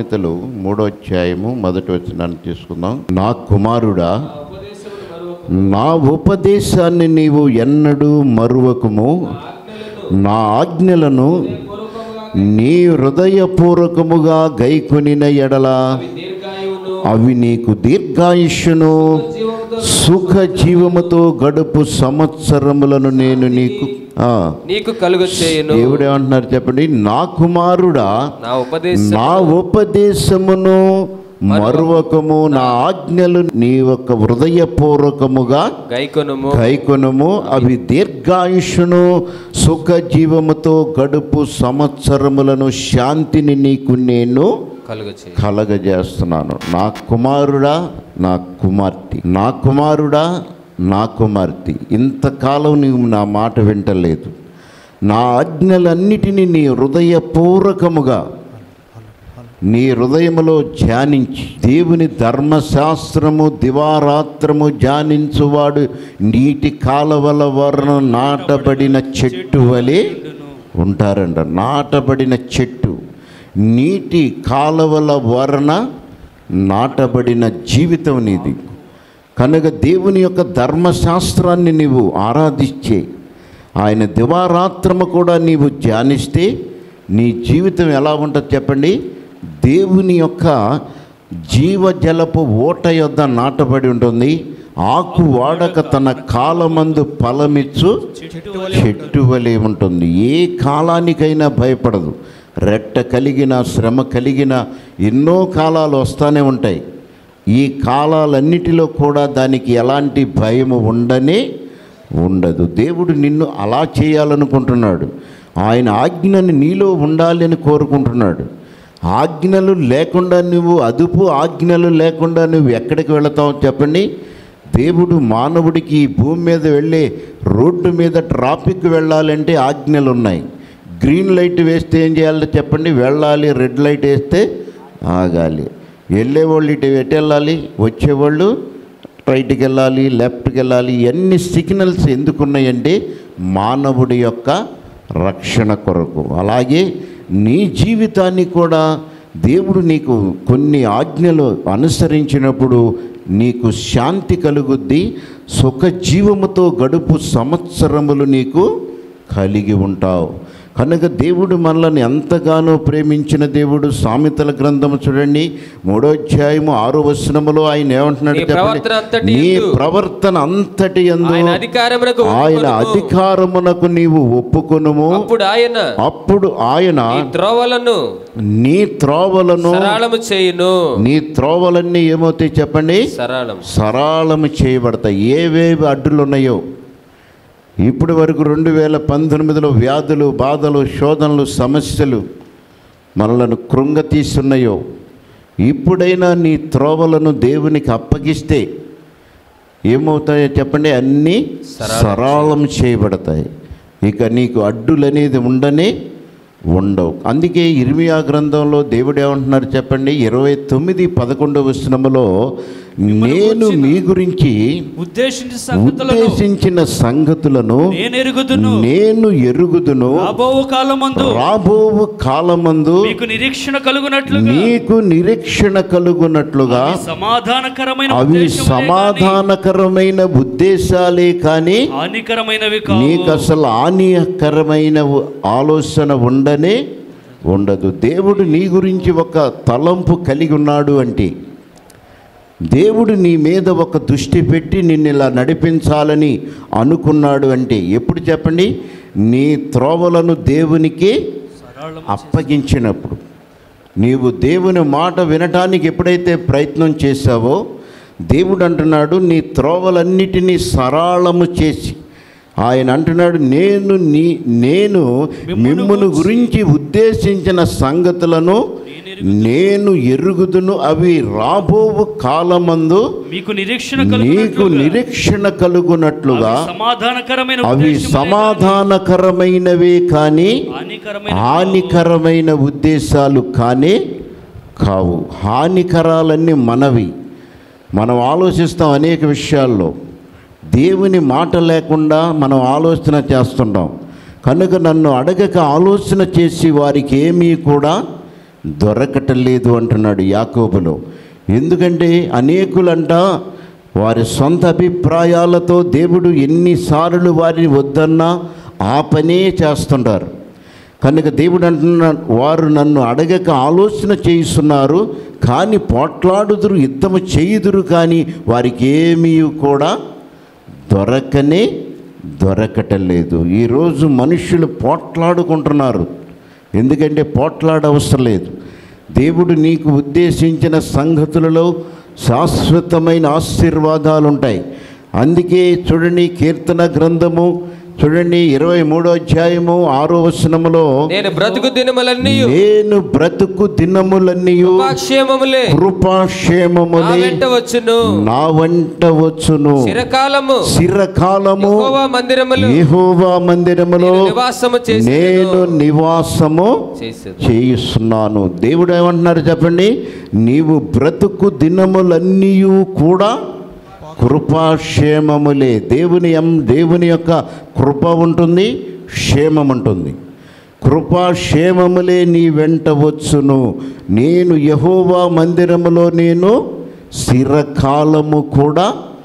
సామెతలు మూడో అధ్యాయము మొదటి వచనాన్ని తీసుకుందాం నా కుమారుడా నా ఉపదేశాన్ని నీవు ఎన్నడూ మరువకము నా ఆజ్ఞలను నీ హృదయపూర్వకముగా గైకొనిన ఎడల దీర్ఘాయువును అవి నీకు దీర్ఘాయుష్యును జీవముతో సుఖ జీవముతో గడుపు సంవత్సరములను నేను నీకు ఆ, నీకు కలుగ చేయను దేవుడు ఏమంటున్నారు చెప్పండి నా కుమారుడా నా ఉపదేశం నా ఉపదేశమును మరువకము నా ఆజ్ఞలు నీ యొక్క హృదయపూర్వకముగా గైకొనుము కైకొనుము అవి దీర్ఘాయుషును సుఖ జీవముతో గడుపు సంవత్సరములను శాంతిని నీకు నేను కలుగ చేయి కలగజేస్తున్నాను నా కుమారుడా నా కుమార్తె నా కుమారుడా నా కుమార్తె ఇంతకాలం నీవు నా మాట వింటలేదు నా ఆజ్ఞలన్నిటినీ నీ హృదయపూర్వకముగా నీ హృదయములో ధ్యానించి దేవుని ధర్మశాస్త్రము దివారాత్రము ధ్యానించువాడు నీటి కాలవల వలన నాటబడిన చెట్టు వలె ఉంటారంట నాటబడిన చెట్టు నీటి కాలవల వలన నాటబడిన జీవితం నీది కనుక దేవుని యొక్క ధర్మశాస్త్రాన్ని నీవు ఆరాధించే ఆయన దివారాత్రము కూడా నీవు ధ్యానిస్తే నీ జీవితం ఎలా ఉంటుంది చెప్పండి దేవుని యొక్క జీవజలపు ఓట యొద్ద నాటబడి ఉంటుంది ఆకు వాడక తన కాలమందు ఫలమిచ్చు చెట్టు వలె ఉంటుంది ఏ కాలానికైనా భయపడదు రెట్ట కలిగిన శ్రమ కలిగిన ఎన్నో కాలాలు వస్తూనే ఉంటాయి ఈ కాలాలన్నిటిలో కూడా దానికి ఎలాంటి భయము ఉండనే ఉండదు దేవుడు నిన్ను అలా చేయాలనుకుంటున్నాడు ఆయన ఆజ్ఞని నీలో ఉండాలి అని కోరుకుంటున్నాడు ఆజ్ఞలు లేకుండా నువ్వు అదుపు ఆజ్ఞలు లేకుండా నువ్వు ఎక్కడికి వెళతావు చెప్పండి దేవుడు మానవుడికి ఈ భూమి మీద వెళ్ళే రోడ్డు మీద ట్రాఫిక్ వెళ్ళాలంటే ఆజ్ఞలు ఉన్నాయి గ్రీన్ లైట్ వేస్తే ఏం చేయాలో చెప్పండి వెళ్ళాలి రెడ్ లైట్ వేస్తే ఆగాలి వెళ్ళేవాళ్ళు ఇటు ఎటు వెళ్ళాలి వచ్చేవాళ్ళు రైట్కి వెళ్ళాలి లెఫ్ట్కి వెళ్ళాలి ఇవన్నీ సిగ్నల్స్ ఎందుకున్నాయంటే మానవుడి యొక్క రక్షణ కొరకు అలాగే నీ జీవితాన్ని కూడా దేవుడు నీకు కొన్ని ఆజ్ఞలు అనుసరించినప్పుడు నీకు శాంతి కలుగుద్ది సుఖ జీవముతో గడుపు సంవత్సరములు నీకు కలిగి ఉంటావు కనుక దేవుడు మనల్ని ఎంతగానో ప్రేమించిన దేవుడు సామెతల గ్రంథము చూడండి మూడో అధ్యాయము ఆరో వచనములో ఆయన ఏమంటున్నాడు నీ చెప్పండి? ప్రవర్తన అంతటి నీ యందు ప్రవర్తన అంతటి యందు ఆయన అధికారమునకు ఆయన ఒప్పుకొనుము. అధికారమునకు నీవు ఒప్పుకొనుము అప్పుడు ఆయన అప్పుడు ఆయన ఈ త్రోవలను నీ త్రోవలను సరళము చేయును నీ త్రోవలన్నీ ఏమవుతాయి చెప్పండి సరళం సరళము చేయబడతాయి ఏవేవి అడ్డులు ఉన్నాయో ఇప్పటి వరకు రెండు వేల పంతొమ్మిదిలో వ్యాధులు బాధలు శోధనలు సమస్యలు మనలను కృంగతీస్తున్నాయో ఇప్పుడైనా నీ త్రోవలను దేవునికి అప్పగిస్తే ఏమవుతాయో చెప్పండి అన్నీ సరళం సరళం చేయబడతాయి ఇక నీకు అడ్డులనేది ఉండనే ఉండవు అందుకే ఇర్మియా గ్రంథంలో దేవుడు ఏమంటున్నారు చెప్పండి ఇరవై తొమ్మిది పదకొండవ వచనములో నేను మీ గురించి ఉద్దేశించిన సంగతులను ఉద్దేశించిన సంగతులను నేను ఎరుగుదును నేను ఎరుగుదును రాబో కాలమందు రాబోవు కాలమందు మీకు నిరీక్షణ కలుగునట్లుగా నీకు నిరీక్షణ కలుగునట్లుగా అవి సమాధానకరమైన అవి ఉద్దేశములే గాని సమాధానకరమైన ఉద్దేశాలే కానీ హానికరమైనవి నీకు కావు అసలు హానికరమైన ఉ- ఆలోచన ఉండనే ఉండదు దేవుడు నీ గురించి ఒక తలంపు కలిగి ఉన్నాడు అంటే దేవుడు నీ మీద ఒక దృష్టి పెట్టి నిన్ను ఇలా నడిపించాలని అనుకున్నాడు అంటే ఎప్పుడు చెప్పండి నీ త్రోవలను దేవునికి అప్పగించినప్పుడు నీవు దేవుని మాట వినటానికి ఎప్పుడైతే ప్రయత్నం చేశావో దేవుడు అంటున్నాడు నీ త్రోవలన్నిటినీ సరళము చేసి ఆయన అంటున్నాడు నేను నీ నేను మిమ్మును గురించి ఉద్దేశించిన సంగతులను నేను ఎరుగుదును అవి రాబోవు కాలమందు మీకు నిరీక్షణ నీకు కలుగునట్లుగా నిరీక్షణ కలుగునట్లుగా అవి సమాధానకరమైన అవి ఉద్దేశములే గాని సమాధానకరమైనవే కానీ హానికరమైన హానికరమైన ఉద్దేశాలు కానీ కావు హానికరాలన్నీ మనవి మనం ఆలోచిస్తాం అనేక విషయాల్లో దేవుని మాట లేకుండా మనం ఆలోచన చేస్తుంటాం కనుక నన్ను అడగక ఆలోచన చేసి వారికి ఏమీ కూడా దొరకటం లేదు అంటున్నాడు యాకోబులో ఎందుకంటే అనేకులంట వారి సొంత అభిప్రాయాలతో దేవుడు ఎన్నిసార్లు వారిని వద్దన్నా ఆ పనే చేస్తుంటారు కనుక దేవుడు అంటున్నాడు వారు నన్ను అడగక ఆలోచన చేయిస్తున్నారు కానీ పోట్లాడుదురు యుద్ధము చేయుదురు కానీ వారికి ఏమీ కూడా దొరకనే దొరకటం లేదు ఈరోజు మనుషులు పోట్లాడుకుంటున్నారు ఎందుకంటే పోట్లాడ అవసరం లేదు దేవుడు నీకు ఉద్దేశించిన సంగతులలో శాశ్వతమైన ఆశీర్వాదాలు ఉంటాయి అందుకే చూడండి కీర్తన గ్రంథము చూడండి ఇరవై మూడో అధ్యాయము ఆరో వచనములో నేను బ్రతుకు దినములన్నీ నేను బ్రతుకు దినములన్నీ క్షేమములే నా కృపాక్షేమములే వెంట వచ్చును నా వంట వచ్చును చిరకాలము చిరకాలము యెహోవా మందిరములు యెహోవా మందిరములో నేను నివాసము చేసి నేను నివాసము చేసేది చేయిస్తున్నాను దేవుడు ఏమంటున్నారు చెప్పండి నీవు బ్రతుకు దినములన్నీ కూడా కృపాక్షేమములే దేవుని ఎం- దేవుని యొక్క కృప ఉంటుంది క్షేమం ఉంటుంది కృపాక్షేమములే నీ వెంట వచ్చును నేను యహోవా మందిరములో నేను చిరకాలము కూడా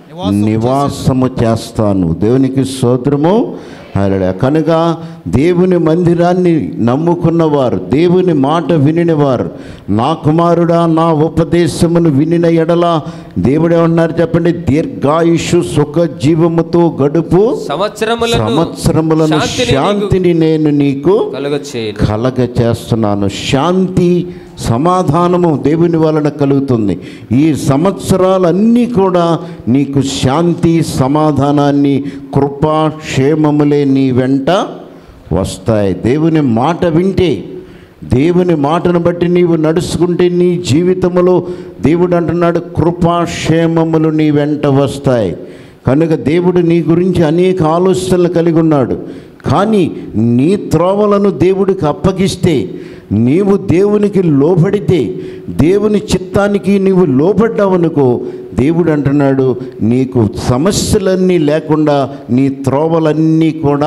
నివాసము చేస్తాను దేవునికి స్తోత్రము హల్లెలూయా కనుక దేవుని మందిరాన్ని నమ్ముకున్నవారు దేవుని మాట వినినవారు నా కుమారుడా నా ఉపదేశమును వినిన ఎడల దేవుడు ఏమన్నారు చెప్పండి దీర్ఘాయుషు సుఖ జీవముతో గడుపు సంవత్సరములను సంవత్సరములను శాంతిని నీకు శాంతిని నేను నీకు కలుగ చేయను కలగ చేస్తున్నాను శాంతి సమాధానము దేవుని వలన కలుగుతుంది ఈ సంవత్సరాలన్నీ కూడా నీకు శాంతి సమాధానాన్ని కృపా క్షేమములే నీ వెంట వస్తాయి దేవుని మాట వింటే దేవుని మాటను బట్టి నీవు నడుచుకుంటే నీ జీవితంలో దేవుడు అంటున్నాడు కృపాక్షేమములు నీ వెంట వస్తాయి కనుక దేవుడు నీ గురించి అనేక ఆలోచనలు కలిగి ఉన్నాడు కానీ నీ త్రోవలను దేవుడికి అప్పగిస్తే నీవు దేవునికి లోబడితే దేవుని చిత్తానికి నీవు లోబడ్డావనుకో దేవుడు అంటున్నాడు నీకు సమస్యలన్నీ లేకుండా నీ త్రోవలన్నీ కూడా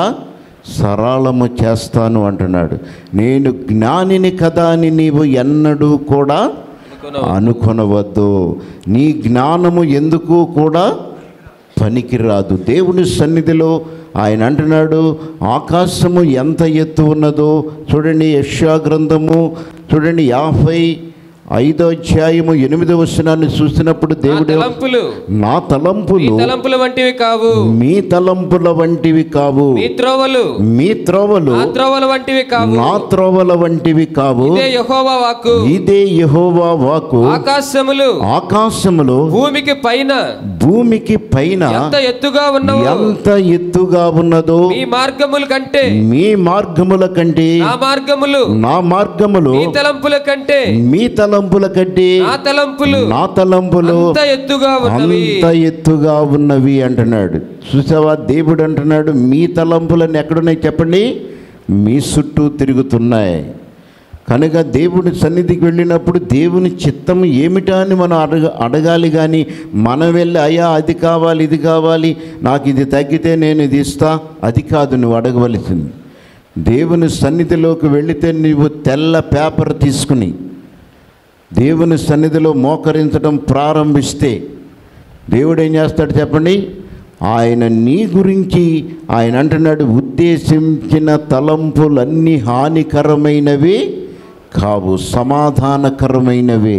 సరళము చేస్తాను అంటున్నాడు నేను జ్ఞానిని కదా అని నీవు ఎన్నడూ కూడా అనుకొనవద్దు నీ జ్ఞానము ఎందుకు కూడా పనికిరాదు దేవుని సన్నిధిలో ఆయన అంటున్నాడు ఆకాశము ఎంత ఎత్తు ఉన్నదో చూడండి యక్షా గ్రంథము చూడండి యాభై ఐదో అధ్యాయము ఎనిమిదో వచనాన్ని చూసినప్పుడు నా దేవుడు తలంపులు నా మీ తలంపులు తలంపుల వంటివి కావు మీ తలంపుల వంటివి కావు మీ త్రోవలు మీ త్రోవలు నా త్రోవల వంటివి కావు నా త్రోవల వంటివి కావు ఇదే యెహోవా వాక్కు ఇదే యెహోవా వాకు ఆకాశములు ఆకాశములో భూమికి పైన భూమికి పైన ఎంత ఎత్తుగా ఉన్నవో ఎంత ఎత్తుగా ఉన్నదో మీ మార్గముల కంటే మీ మార్గముల కంటే నా మార్గములు నా మార్గములు మీ తలంపుల కంటే మీ తలంపుల కంటే నా తలంపులు నా తలంపులు అంత ఎత్తుగా ఉన్నవి అంత ఎత్తుగా ఉన్నవి అంటున్నాడు చూసావా దేవుడు అంటున్నాడు మీ తలంపులన్నీ ఎక్కడున్నాయి చెప్పండి మీ చుట్టూ తిరుగుతున్నాయి కనుక దేవుడి సన్నిధికి వెళ్ళినప్పుడు దేవుని చిత్తం ఏమిటా అని మనం అడగ అడగాలి కానీ మనం వెళ్ళి అయ్యా అది కావాలి ఇది కావాలి నాకు ఇది తగ్గితే నేను ఇది ఇస్తా అది కాదు నువ్వు అడగవలసింది దేవుని సన్నిధిలోకి వెళితే నీవు తెల్ల పేపర్ తీసుకుని దేవుని సన్నిధిలో మోకరించడం ప్రారంభిస్తే దేవుడు ఏం చేస్తాడు చెప్పండి ఆయన నీ గురించి ఆయన అంటున్నాడు ఉద్దేశించిన తలంపులన్నీ హానికరమైనవి కావు సమాధానకరమైనవి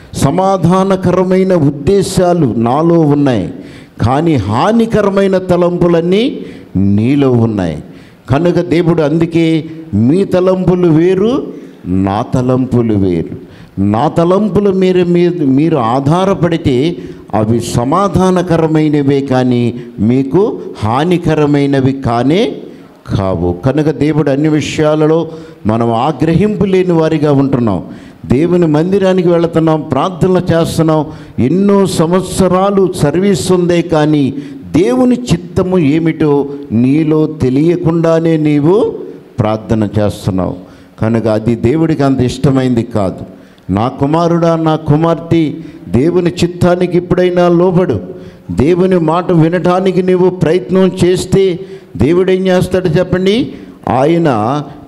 సమాధానకరమైన ఉద్దేశాలు నాలో ఉన్నాయి కానీ హానికరమైన తలంపులన్నీ నీలో ఉన్నాయి కనుక దేవుడు అందుకే మీ తలంపులు వేరు నా తలంపులు వేరు నా తలంపుల మీద మీరు మీరు ఆధారపడితే అవి సమాధానకరమైనవే కానీ మీకు హానికరమైనవి కానే కావు కనుక దేవుడు అన్ని విషయాలలో మనం ఆగ్రహింపు లేని వారిగా ఉంటున్నాం దేవుని మందిరానికి వెళుతున్నాం ప్రార్థనలు చేస్తున్నాం ఎన్నో సంవత్సరాలు సర్వీస్ ఉందే కానీ దేవుని చిత్తము ఏమిటో నీలో తెలియకుండానే నీవు ప్రార్థన చేస్తున్నావు కనుక అది దేవుడికి అంత ఇష్టమైంది కాదు నా కుమారుడా నా కుమార్తె దేవుని చిత్తానికి ఇప్పుడైనా లోబడు దేవుని మాట వినటానికి నీవు ప్రయత్నం చేస్తే దేవుడు ఏం చేస్తాడు చెప్పండి ఆయన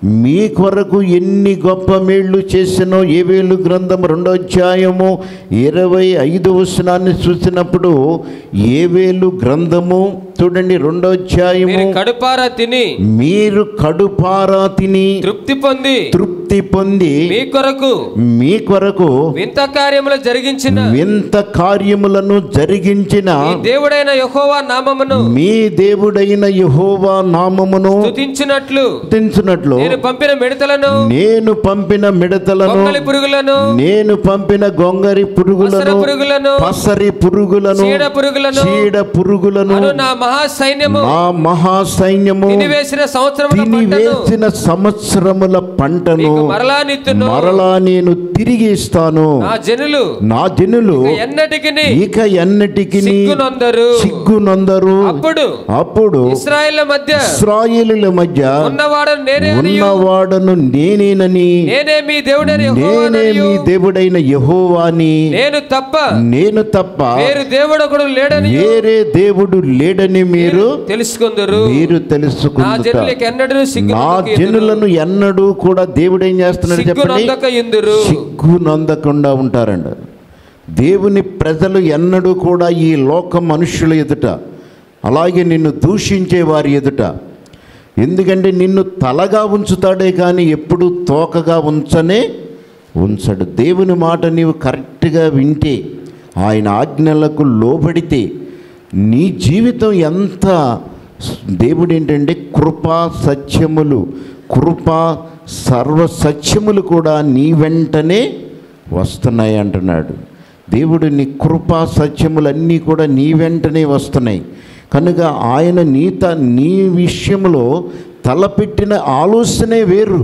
మీ కొరకు ఎన్ని గొప్ప మేళ్ళు చేసినో ఏవేలు గ్రంథం రెండో అధ్యాయము ఇరవై ఐదు వచనాన్ని చూసినప్పుడు ఏవేలు గ్రంథము చూడండి రెండో అధ్యాయము మీరు కడుపారా తిని మీరు కడుపారా తిని తృప్తి పొంది తృప్తి పొంది మీ కొరకు మీ కొరకు వింత కార్యములు జరిగించిన వింత కార్యములను జరిగించిన ఈ దేవుడైన యెహోవా నామమును మీ దేవుడైన యెహోవా నామమును స్తుతించినట్లు స్తుతించినట్లు నేను పంపిన మిడతలను నేను పంపిన మిడతలను గొంగళి పురుగులను నేను పంపిన గొంగరి అసర పురుగులను పురుగులను పసరి పురుగులను చీడ పురుగులను చీడ పురుగులను అను నా మహా సైన్యము నా మహాసైన్యము తినివేసిన సంవత్సరముల పంటను తినివేసిన సంవత్సరముల పంటను నీకు మరలా నిత్తును మరలా నేను తిరిగి ఇస్తాను నా జనులు నా జనులు ఎన్నటికి ఇక ఎన్నటికి సిగ్గునొందరు సిగ్గునందరు అప్పుడు అప్పుడు ఇస్రాయేళ్ల మధ్య ఇస్రాయేలుల మధ్య ఉన్నవాడు నేనే అనియు, ఉన్నవాడను నేనేనని నేనే మీ దేవుడని నేనే యెహోవాననియు, మీ దేవుడైన యహోవాని నేను తప్ప నేను తప్ప వేరు దేవుడు ఒకడు లేడని వేరే దేవుడు లేడని మీరు తెలుసుకుందరు మీరు నా తెలుసుకుంటారు జనులకి ఎన్నడూ సిగ్గు నా జనులను ఎన్నడూ కూడా దేవుడు ఏం చేస్తున్నాడు చెప్పండి సిగ్గునందక ఇందురు సిగ్గు నొందకుండా ఉంటారంట దేవుని ప్రజలు ఎన్నడూ కూడా ఈ లోక మనుషుల ఎదుట అలాగే నిన్ను దూషించే వారి ఎదుట ఎందుకంటే నిన్ను తలగా ఉంచుతాడే కానీ ఎప్పుడు తోకగా ఉంచనే ఉంచడు దేవుని మాట నీవు కరెక్ట్గా వింటే ఆయన ఆజ్ఞలకు లోబడితే నీ జీవితం ఎంత దేవుడు ఏంటంటే కృపా సత్యములు కృపా సర్వ సత్యములు కూడా నీ వెంటనే వస్తున్నాయి అంటున్నాడు దేవుడు నీ కృపా సత్యములన్నీ కూడా నీ వెంటనే వస్తున్నాయి కనుక ఆయన నీత నీ విషయంలో తలపెట్టిన ఆలోచనే వేరు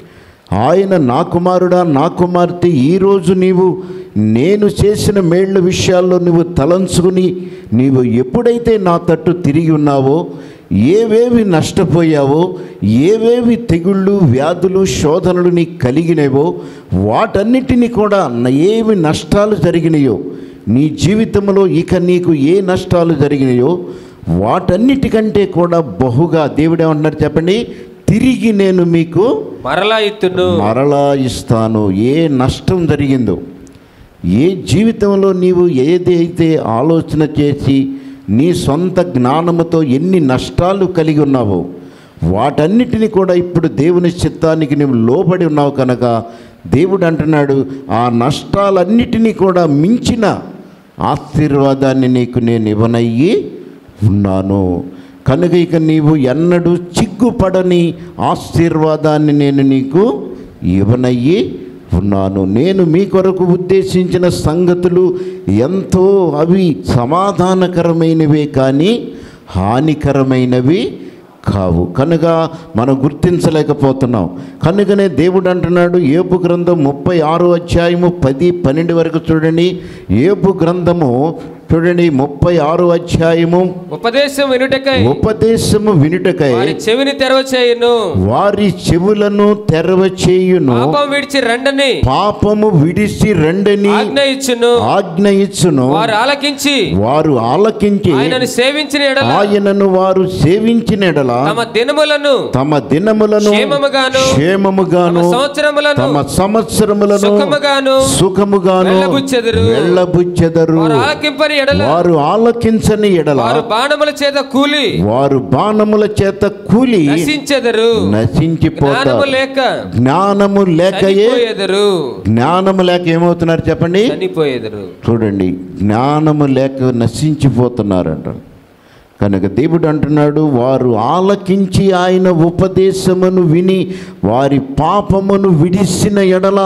ఆయన నా కుమారుడా నా కుమార్తె ఈరోజు నీవు నేను చేసిన మేళ్ళ విషయాల్లో నువ్వు తలంచుకుని నీవు ఎప్పుడైతే నా తట్టు తిరిగి ఉన్నావో ఏవేవి నష్టపోయావో ఏవేవి తెగుళ్ళు వ్యాధులు శోధనలు నీకు కలిగినవో వాటన్నిటినీ కూడా న- ఏవి నష్టాలు జరిగినాయో నీ జీవితంలో ఇక నీకు ఏ నష్టాలు జరిగినాయో వాటన్నిటికంటే కూడా బహుగా దేవుడు ఏమంటున్నారు చెప్పండి తిరిగి నేను మీకు మరలా ఇత్తును మరలా ఇస్తాను ఏ నష్టం జరిగిందో ఏ జీవితంలో నీవు ఏదైతే ఆలోచన చేసి నీ సొంత జ్ఞానముతో ఎన్ని నష్టాలు కలిగి ఉన్నావో వాటన్నిటిని కూడా ఇప్పుడు దేవుని చిత్తానికి నువ్వు లోబడి ఉన్నావు కనుక దేవుడు అంటున్నాడు ఆ నష్టాలన్నిటినీ కూడా మించిన ఆశీర్వాదాన్ని నీకు నేను ఇవ్వనయ్యి ఉన్నాను కనుక ఇక నీవు ఎన్నడూ చిగ్గుపడని ఆశీర్వాదాన్ని నేను నీకు ఇవ్వనయ్యి ఉన్నాను నేను మీ కొరకు ఉద్దేశించిన సంగతులు ఎంతో అవి సమాధానకరమైనవే కానీ హానికరమైనవి కావు కనుక మనం గుర్తించలేకపోతున్నాం కనుకనే దేవుడు అంటున్నాడు ఏపు గ్రంథం ముప్పై ఆరో అధ్యాయము పది పన్నెండు వరకు చూడండి ఏపు గ్రంథము చూడండి ముప్పై ఆరో అధ్యాయము ఉపదేశం వినుటకై ఉపదేశము వినుటకై వారి చెవిని తెరవ చేయును వారి చెవులను తెరవ చేయును పాపం విడిచి రండని పాపము విడిసి రండని ఆజ్ఞ ఇచ్చును ఆజ్ఞ ఇచ్చును వారు ఆలకించి వారు ఆలకించి ఆయనను సేవించిన ఎడల ఆయనను వారు సేవించిన ఎడల తమ దినములను తమ దినములను క్షేమముగాను క్షేమముగాను తమ సంవత్సరములను తమ సంవత్సరములను సుఖముగాను సుఖముగాను వెళ్ళబుచ్చెదరు. వెళ్ళబుచ్చెదరు వారు ఆలకింపని ఎడల వారు ఆలకించని ఎడల వారు బాణముల చేత కూలి వారు బాణముల చేత కూలి నశించెదరు నశించిపోతారు జ్ఞానము లేక జ్ఞానము లేకయే చనిపోయేదరు జ్ఞానము లేక ఏమవుతున్నారు చెప్పండి చనిపోయేదరు చూడండి జ్ఞానము లేక నశించిపోతున్నారంట కనుక దేవుడు అంటున్నాడు వారు ఆలకించి ఆయన ఉపదేశమును విని వారి పాపమును విడిసిన ఎడల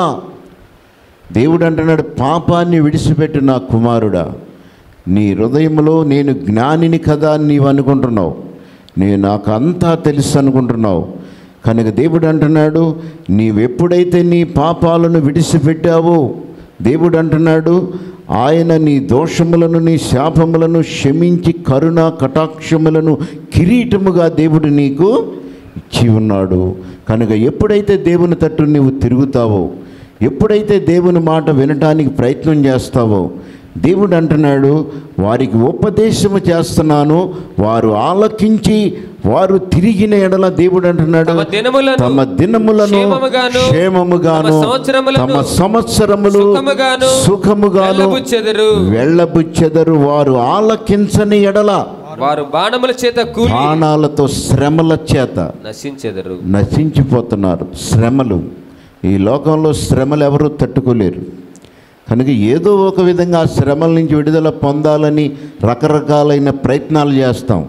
దేవుడు అంటున్నాడు పాపాన్ని విడిచిపెట్టు నా కుమారుడా నీ హృదయంలో నేను జ్ఞానిని కదా అని నీవు అనుకుంటున్నావు నేను నాకు అంతా తెలుసు అనుకుంటున్నావు కనుక దేవుడు అంటున్నాడు నీవెప్పుడైతే నీ పాపాలను విడిచిపెట్టావో దేవుడు అంటున్నాడు ఆయన నీ దోషములను నీ శాపములను క్షమించి కరుణ కటాక్షములను కిరీటముగా దేవుడు నీకు ఇచ్చి ఉన్నాడు కనుక ఎప్పుడైతే దేవుని తట్టు నువ్వు తిరుగుతావో ఎప్పుడైతే దేవుని మాట వినటానికి ప్రయత్నం చేస్తావో దేవుడు అంటున్నాడు వారికి ఉపదేశము చేస్తున్నాను వారు ఆలకించి వారు తిరిగిన ఎడల దేవుడు అంటున్నాడు తమ దినములను తమ దినములను క్షేమముగాను, క్షేమముగాను తమ సంవత్సరములను తమ సంవత్సరములు సుఖముగాను, సుఖముగాను వెళ్ళబుచ్చెదరు. వెళ్ళబుచ్చెదరు వారు ఆలకించని ఎడల వారు బాణముల చేత కూలి ప్రాణాలతో శ్రమల చేత నశించెదరు నశించిపోతున్నారు శ్రమలు ఈ లోకంలో శ్రమలు ఎవరు తట్టుకోలేరు కనుక ఏదో ఒక విధంగా ఆ శ్రమల నుంచి విడుదల పొందాలని రకరకాలైన ప్రయత్నాలు చేస్తాం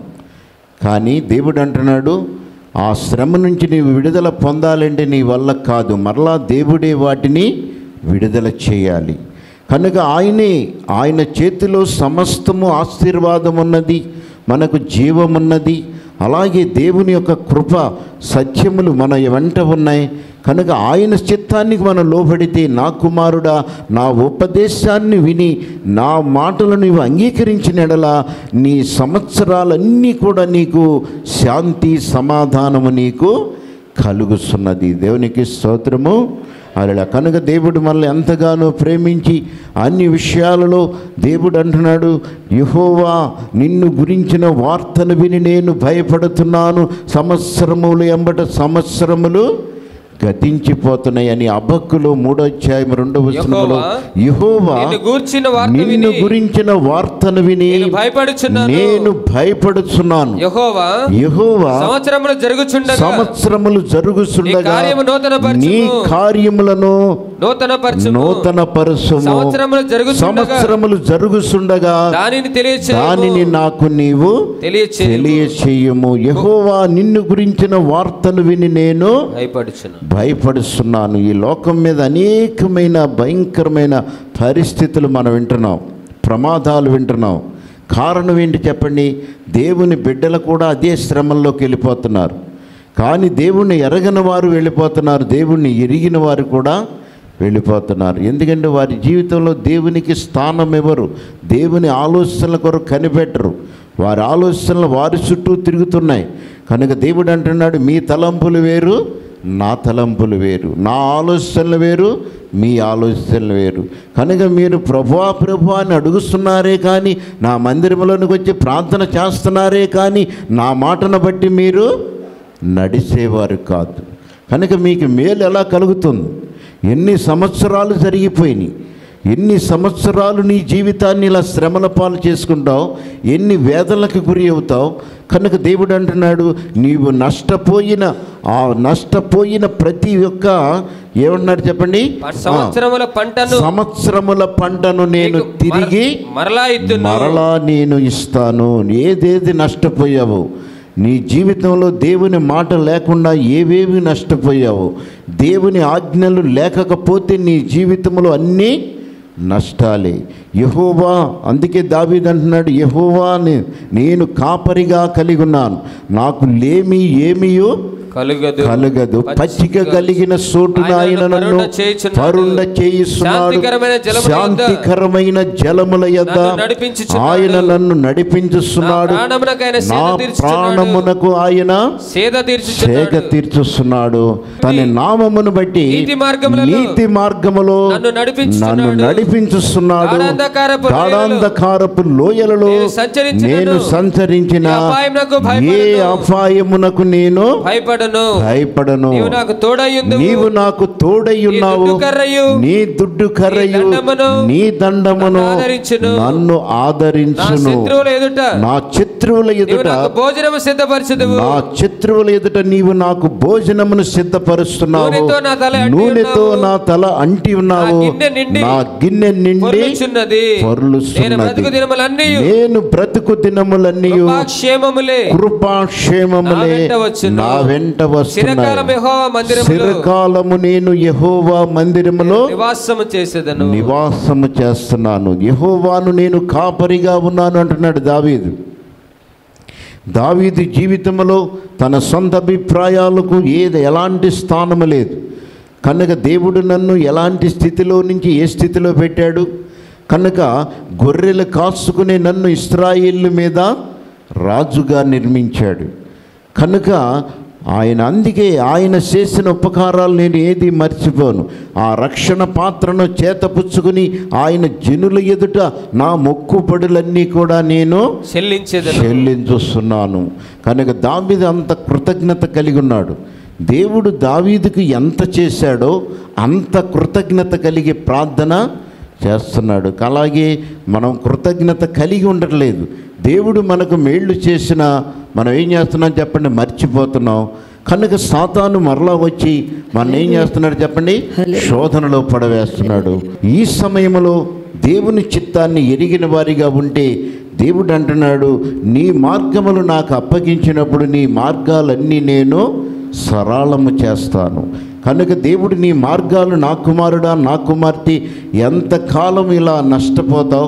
కానీ దేవుడు అంటున్నాడు ఆ శ్రమ నుంచి నీవు విడుదల పొందాలంటే నీ వల్ల కాదు మరలా దేవుడే వాటిని విడుదల చేయాలి కనుక ఆయనే ఆయన చేతిలో సమస్తము ఆశీర్వాదం ఉన్నది మనకు జీవమున్నది అలాగే దేవుని యొక్క కృప సత్యములు మన వెంట ఉన్నాయి కనుక ఆయన చిత్తానికి మనం లోబడితే నా కుమారుడా నా ఉపదేశాన్ని విని నా మాటలు నీవు అంగీకరించిన ఎడలా నీ సంవత్సరాలన్నీ కూడా నీకు శాంతి సమాధానము నీకు కలుగుతున్నది దేవునికి స్తోత్రము అలా కనుక దేవుడు మనల్ని ఎంతగానో ప్రేమించి అన్ని విషయాలలో దేవుడు అంటున్నాడు యహోవా నిన్ను గురించిన వార్తను విని నేను భయపడుతున్నాను సంవత్సరములు ఎంబట సంవత్సరములు గతించిపోతున్నాయని అబక్కులో మూడో అధ్యాయం రెండవ వచనములో యహోవా నిన్ను గూర్చిన వార్త నిన్ను విని గురించిన వార్తను విని నేను భయపడుచున్నాను నేను భయపడుచున్నాను యెహోవా యహోవా సంవత్సరములు జరుగుచుండగా సంవత్సరములు నీ జరుగుచుండగా కార్యము నూతనపరచుము. నీ కార్యములను నూతన పరచుము నూతన పరచుము సంవత్సరములు జరుగుచుండగా సంవత్సరములు జరుగుచుండగా దానిని తెలియచేయము దానిని నాకు నీవు తెలియచేయము తెలియచేయము యహోవా నిన్ను గురించిన వార్తను విని నేను భయపడుచున్నాను భయపడుస్తున్నాను ఈ లోకం మీద అనేకమైన భయంకరమైన పరిస్థితులు మనం వింటున్నాం ప్రమాదాలు వింటున్నాం కారణం ఏంటి చెప్పండి దేవుని బిడ్డలు కూడా అదే శ్రమంలోకి వెళ్ళిపోతున్నారు కానీ దేవుణ్ణి ఎరగని వారు వెళ్ళిపోతున్నారు దేవుణ్ణి ఎరిగిన వారు కూడా వెళ్ళిపోతున్నారు ఎందుకంటే వారి జీవితంలో దేవునికి స్థానం ఇవ్వరు దేవుని ఆలోచనల కొరకు కనిపెట్టరు వారి ఆలోచనలు వారి చుట్టూ తిరుగుతున్నాయి కనుక దేవుడు అంటున్నాడు మీ తలంపులు వేరు నా తలంపులు వేరు నా ఆలోచనలు వేరు మీ ఆలోచనలు వేరు కనుక మీరు ప్రభువా ప్రభు అని అడుగుతున్నారే కానీ నా మందిరంలోనికి వచ్చి ప్రార్థన చేస్తున్నారే కానీ నా మాటను బట్టి మీరు నడిచేవారు కాదు కనుక మీకు మేలు ఎలా కలుగుతుంది ఎన్ని సంవత్సరాలు జరిగిపోయినాయి ఎన్ని సంవత్సరాలు నీ జీవితాన్ని ఇలా శ్రమల పాలు చేసుకుంటావు ఎన్ని వేదనలకు గురి అవుతావు కనుక దేవుడు అంటున్నాడు నీవు నష్టపోయిన ఆ నష్టపోయిన ప్రతి ఒక్క ఏమన్నాడు చెప్పండి సంవత్సరముల పంటను సంవత్సరముల పంటను నేను నీకు మర- తిరిగి మరలా ఇద్దును మరలా నేను ఇస్తాను ఏదేది నష్టపోయావు నీ జీవితంలో దేవుని మాట లేకుండా ఏవేవి నష్టపోయావు దేవుని ఆజ్ఞలు లేకపోతే నీ జీవితంలో అన్నీ నష్టాలే యహోవా అందుకే దావీదు అంటున్నాడు యహోవా నే- నేను కాపరిగా కలిగి ఉన్నాను నాకు లేమి ఏమియో కలుగదు కలగదు పచ్చిక కలిగిన చోటున ఆయన ఆయన నన్ను పరుండ చేయుచున్నాడు. పరుండ చేయిస్తున్నాడు శాంతికరమైన జలముల యొద్ద శాంతికరమైన జలముల యొద్ద నన్ను నడిపించుచున్నాడు. ఆయన నన్ను నడిపించుస్తున్నాడు నా ప్రాణమునకైన నా సేద తీర్చుచున్నాడు. ప్రాణమునకు ఆయన సేద సేక తీర్చుచున్నాడు తీర్చుస్తున్నాడు తన నామమును బట్టి నీతి మార్గములలో నీతి మార్గములో నన్ను నడిపించుచున్నాడు. నన్ను నడిపించుస్తున్నాడు గాఢాంధకారపు లోయలలో గాఢాంధకారపు లోయలలో నేను సంచరించినను. నేను సంచరించిన ఏ అపాయమునకు ఏ భయపడను. అపాయమునకు నేను భయపడను భయపడను నీవు నాకు తోడయ్యుందు నీవు నాకు తోడై ఉన్నావు దుడ్డు కర్రయు, నీ దుడ్డు కర్రయు నీ దండమును, నీ దండమును నన్ను ఆదరించును. నన్ను నా ఆదరించును శత్రువుల ఎదుట నా శత్రువుల నీవు ఎదుట నాకు భోజనము సిద్ధపరచదువు నా శత్రువుల ఎదుట నీవు నాకు భోజనమును సిద్ధపరుస్తున్నావు నూనెతో నా తల అంటి నూనెతో ఉన్నావు. నా తల అంటి ఉన్నావు నా గిన్నె నిండి నా గిన్నె నిండి పొర్లుచున్నది నేను పొర్లుచున్నది బ్రతుకు దినములన్నీ నేను బ్రతుకు దినములన్నీ క్షేమములే కృపాక్షేమములే నా వెంట వచ్చును. నా వెంట చిరకాలం వస్తున్నాయి యెహోవా మందిరములో చిరకాలము నేను యహోవా మందిరములో నివాసము చేసేదను నివాసము చేస్తున్నాను యహోవాను నేను కాపరిగా ఉన్నాను అంటున్నాడు దావీదు దావీదు జీవితంలో తన సొంత అభిప్రాయాలకు ఏది ఎలాంటి స్థానము లేదు కనుక దేవుడు నన్ను ఎలాంటి స్థితిలో నుంచి ఏ స్థితిలో పెట్టాడు కనుక గొర్రెలు కాసుకునే నన్ను ఇస్రాయిల్ మీద రాజుగా నిర్మించాడు కనుక ఆయన అందుకే ఆయన చేసిన ఉపకారాలు నేను ఏది మర్చిపోను ఆ రక్షణ పాత్రను చేతపుచ్చుకుని ఆయన జనుల ఎదుట నా మొక్కుబడులన్నీ కూడా నేను చెల్లించేదను చెల్లించుస్తున్నాను కనుక దావీదు అంత కృతజ్ఞత కలిగి ఉన్నాడు దేవుడు దావీదుకు ఎంత చేశాడో అంత కృతజ్ఞత కలిగి ప్రార్థన చేస్తున్నాడు అలాగే మనం కృతజ్ఞత కలిగి ఉండట్లేదు దేవుడు మనకు మేళ్ళు చేసిన మనం ఏం చేస్తున్నాం చెప్పండి మర్చిపోతున్నాం కనుక సాతాను మరలా వచ్చి మనం ఏం చేస్తున్నాడు చెప్పండి శోధనలో పడవేస్తున్నాడు ఈ సమయంలో దేవుని చిత్తాన్ని ఎరిగిన వారిగా ఉంటే దేవుడు అంటున్నాడు నీ మార్గములు నాకు అప్పగించినప్పుడు నీ మార్గాలన్నీ నేను సరళము చేస్తాను కనుక దేవుడు నీ మార్గాలు నా కుమారుడా నా కుమార్తె ఎంతకాలం ఇలా నష్టపోతావు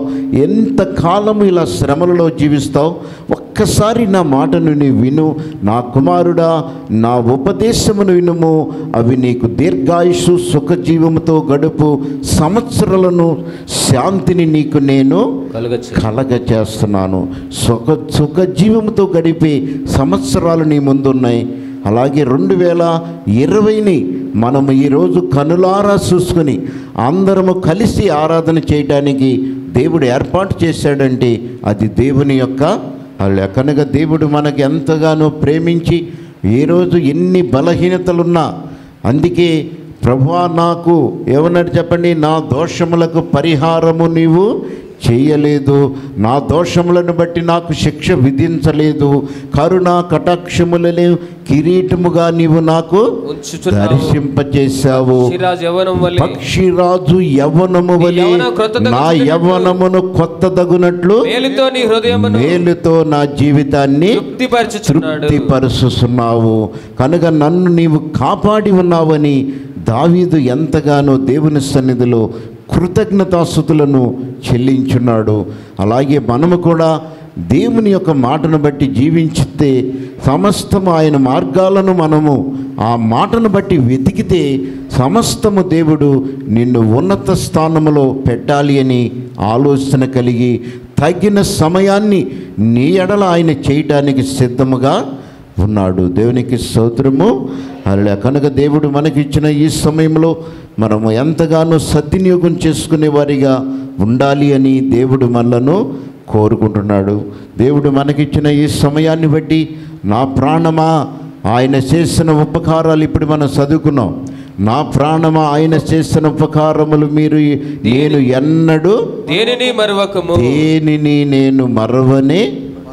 ఎంతకాలం ఇలా శ్రమలలో జీవిస్తావు ఒక్కసారి నా మాటను నీ విను నా కుమారుడా నా ఉపదేశమును వినుము అవి నీకు దీర్ఘాయుషు సుఖజీవముతో గడుపు సంవత్సరాలను శాంతిని నీకు నేను కలుగచ్చు కలగ చేస్తున్నాను సుఖ సుఖ జీవంతో గడిపే సంవత్సరాలు నీ ముందున్నాయి అలాగే రెండు వేల ఇరవైని మనం ఈరోజు కనులారా చూసుకుని అందరము కలిసి ఆరాధన చేయడానికి దేవుడు ఏర్పాటు చేశాడంటే అది దేవుని యొక్క అలా కనుక దేవుడు మనకి ఎంతగానో ప్రేమించి ఈరోజు ఎన్ని బలహీనతలున్నా అందుకే ప్రభువా నాకు ఏమన్నాడు చెప్పండి నా దోషములకు పరిహారము నీవు చేయలేదు నా దోషములను బట్టి నాకు శిక్ష విధించలేదు కరుణ కటాక్షములను కిరీటముగా నీవు నాకు ఉంచుచున్నావు దర్శింపచేశావు శిరాజ్ యవనం వల్లే పక్షిరాజు యవ్వనము నీ వలె యవ్వనం క్రొత్తదగుచున్నట్లు నా యవ్వనమును కొత్తదగునట్లు మేలుతో నీ హృదయమును మేలుతో నా జీవితాన్ని తృప్తిపరచుచున్నాడు తృప్తిపరుస్తున్నావు కనుక నన్ను నీవు కాపాడి ఉన్నావని దావీదు ఎంతగానో దేవుని సన్నిధిలో కృతజ్ఞతాస్థుతులను చెల్లించున్నాడు అలాగే మనము కూడా దేవుని యొక్క మాటను బట్టి జీవించితే సమస్తము ఆయన మార్గాలను మనము ఆ మాటను బట్టి వెతికితే సమస్తము దేవుడు నిన్ను ఉన్నత స్థానములో పెట్టాలి అని ఆలోచన కలిగి తగిన సమయాన్ని నీ ఎడల ఆయన చేయటానికి సిద్ధముగా ఉన్నాడు దేవునికి స్తోత్రము అలా కనుక దేవుడు మనకిచ్చిన ఈ సమయంలో మనము ఎంతగానో సద్వినియోగం చేసుకునే వారిగా ఉండాలి అని దేవుడు మనలను కోరుకుంటున్నాడు దేవుడు మనకిచ్చిన ఈ సమయాన్ని బట్టి నా ప్రాణమా ఆయన చేసిన ఉపకారాలు ఇప్పుడు మనం చదువుకున్నాం నా ప్రాణమా ఆయన చేసిన ఉపకారములు మీరు నేను ఎన్నడూ దేనిని మరవకము దేనిని నేను మరవనే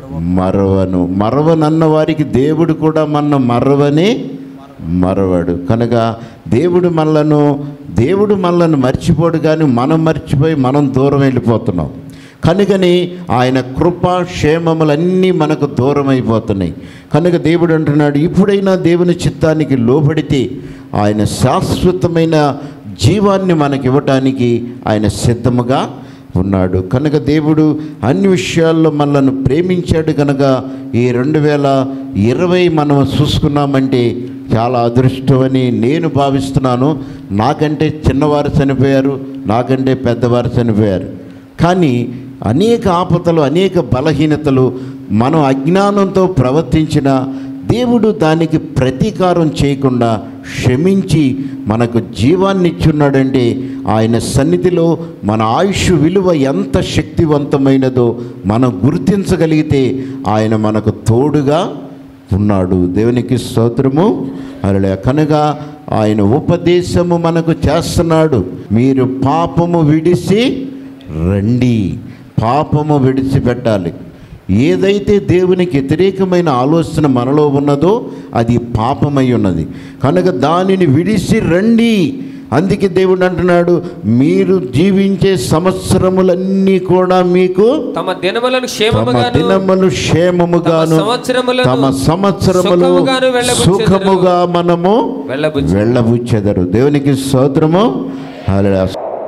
మరవను మరవనన్న వారికి దేవుడు కూడా మన మరవనే మరవడు కనుక దేవుడు మనలను దేవుడు మనలను మర్చిపోడు కానీ మనం మర్చిపోయి మనం దూరం వెళ్ళిపోతున్నాం కనుకని ఆయన కృప క్షేమములన్నీ మనకు దూరం అయిపోతున్నాయి కనుక దేవుడు అంటున్నాడు ఇప్పుడైనా దేవుని చిత్తానికి లోబడితే ఆయన శాశ్వతమైన జీవాన్ని మనకి ఇవ్వటానికి ఆయన సిద్ధముగా ఉన్నాడు కనుక దేవుడు అన్ని విషయాల్లో మనల్ని ప్రేమించాడు కనుక ఈ రెండు వేల ఇరవై మనం చూసుకున్నామంటే చాలా అదృష్టమని నేను భావిస్తున్నాను నాకంటే చిన్నవారు చనిపోయారు నాకంటే పెద్దవారు చనిపోయారు కానీ అనేక ఆపదలు అనేక బలహీనతలు మనం అజ్ఞానంతో ప్రవర్తించిన దేవుడు దానికి ప్రతీకారం చేయకుండా క్షమించి మనకు జీవాన్ని ఇచ్చున్నాడంటే ఆయన సన్నిధిలో మన ఆయుష్ విలువ ఎంత శక్తివంతమైనదో మనం గుర్తించగలిగితే ఆయన మనకు తోడుగా ఉన్నాడు దేవునికి స్తోత్రము అలా కనుక ఆయన ఉపదేశము మనకు చేస్తున్నాడు మీరు పాపము విడిసి రండి పాపము విడిచిపెట్టాలి ఏదైతే దేవునికి వ్యతిరేకమైన ఆలోచన మనలో ఉన్నదో అది పాపమై ఉన్నది కనుక దానిని విడిసి రండి అందుకే దేవుడు అంటున్నాడు మీరు జీవించే సంవత్సరములన్నీ కూడా మీకు తమ దినములను తమ క్షేమముగాను దినములు క్షేమముగాను తమ సంవత్సరములను తమ సంవత్సరములు సుఖముగాను వెళ్ళబుచ్చెదరు. సుఖముగా మనము వెళ్ళబుచ్చు వెళ్ళబుచ్చెదరు దేవునికి స్తోత్రము హల్లెలూయా.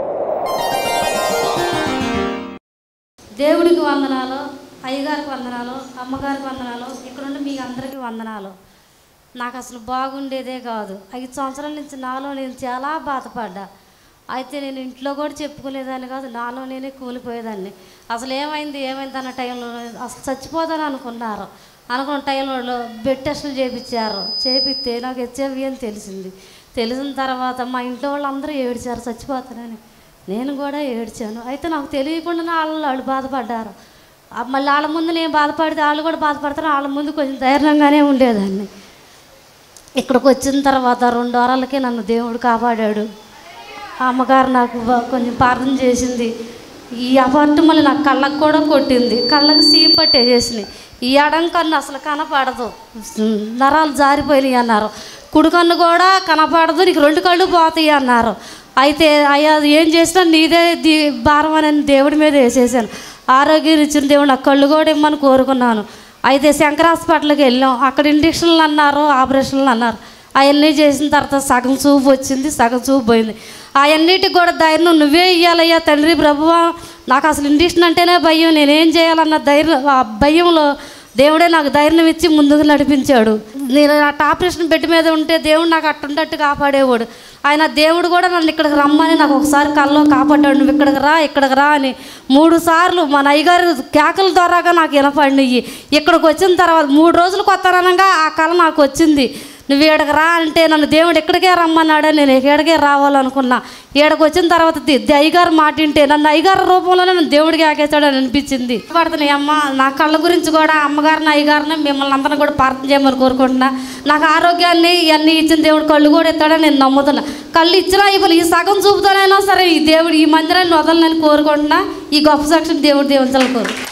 దేవుడికి వందనాలు అయ్యగారికి వందనాలు అమ్మగారికి వందనాలు ఇక్కడుండి మీ అందరికీ వందనాలు నాకు అసలు బాగుండేదే కాదు ఐదు సంవత్సరాల నుంచి నాలో నేను చాలా బాధపడ్డా అయితే నేను ఇంట్లో కూడా చెప్పుకునేదాన్ని కాదు నాలో నేనే కూలిపోయేదాన్ని అసలు ఏమైంది ఏమైంది అన్న టైంలో అసలు చచ్చిపోదాని అనుకున్నారు అనుకున్న టైంలో బెడ్ టెస్టులు చేయించారు చేపిస్తే నాకు హెచ్ఐవి అని తెలిసింది తెలిసిన తర్వాత మా ఇంట్లో వాళ్ళందరూ ఏడ్చారు చచ్చిపోతానని నేను కూడా ఏడ్చాను అయితే నాకు తెలియకుండా వాళ్ళు వాళ్ళు బాధపడ్డారు ఆ మళ్ళీ వాళ్ళ ముందు నేను బాధపడితే వాళ్ళు కూడా బాధపడతారు వాళ్ళ ముందు కొంచెం ధైర్యంగానే ఉండేదాన్ని ఇక్కడికి వచ్చిన తర్వాత రెండు వారాలకే నన్ను దేవుడు కాపాడాడు ఆ అమ్మగారు నాకు బా- కొంచెం ప్రార్థన చేసింది ఈ అపార్ట్ మళ్ళీ నాకు కళ్ళకు కూడా కొట్టింది కళ్ళకి సీమ్ పట్టేసేసినాయి ఈ ఎడం కన్ను అసలు కనపడదు నరాలు జారిపోయినాయి అన్నారు కుడి కన్ను కూడా కనపడదు నీకు రెండు కళ్ళు పోతాయి అన్నారు అయితే అయ్యా అది ఏం చేసినా నీదే దీ భారం అని దేవుడి మీద వేసేసాను ఆరోగ్యం ఇచ్చిన దేవుడు నాకు కళ్ళు కూడా ఇమ్మని కోరుకున్నాను అయితే శంకర్ హాస్పిటల్కి వెళ్ళాం అక్కడ ఇంజక్షన్లు అన్నారు ఆపరేషన్లు అన్నారు అవన్నీ చేసిన తర్వాత సగం చూపు వచ్చింది సగం చూపు పోయింది అవన్నిటికి కూడా ధైర్యం నువ్వే ఇవ్వాలయ్యా తండ్రి ప్రభువా నాకు అసలు ఇండిషన్ అంటేనే భయం నేనేం చేయాలన్న ధైర్యం ఆ భయంలో దేవుడే నాకు ధైర్యం ఇచ్చి ముందుకు నడిపించాడు నేను ఆ ఆపరేషన్ బెడ్ మీద ఉంటే దేవుడు నాకు అట్టుండట్టు కాపాడేవాడు ఆయన దేవుడు కూడా నన్ను ఇక్కడికి రమ్మని నాకు ఒకసారి కల్లో కాపాడాడు నువ్వు ఇక్కడికి రా ఇక్కడికి రా అని మూడు సార్లు మా నయ్యగారు కేకల ద్వారాగా నాకు వినపడినవి ఇక్కడికి వచ్చిన తర్వాత మూడు రోజులు కొత్తనగా ఆ కళ నాకు వచ్చింది నువ్వు ఈడకి రా అంటే నన్ను దేవుడు ఎక్కడికే రమ్మన్నాడే నేను ఎక్కడికే రావాలనుకున్నా ఈడకి వచ్చిన తర్వాత ది- ది అయ్యగారు మాట వింటే నన్ను అయ్యగారు రూపంలోనే నన్ను దేవుడికి ఆకేస్తాడని అనిపించింది పడుతున్నాయి అమ్మ నా కళ్ళ గురించి కూడా అమ్మగారిని అయ్యగారిని మిమ్మల్ని అందరిని కూడా ప్రార్థన చేయమని కోరుకుంటున్నా నాకు ఆరోగ్యాన్ని ఇవన్నీ ఇచ్చిన దేవుడు కళ్ళు కూడా ఇస్తాడని నేను నమ్ముతున్నా కళ్ళు ఇచ్చినా ఇవ్వాలి ఈ సగం చూపుతానైనా సరే ఈ దేవుడు ఈ మందిరాన్ని వదలని కోరుకుంటున్నా ఈ గొప్ప సాక్షిని దేవుడు దేవుని కోరు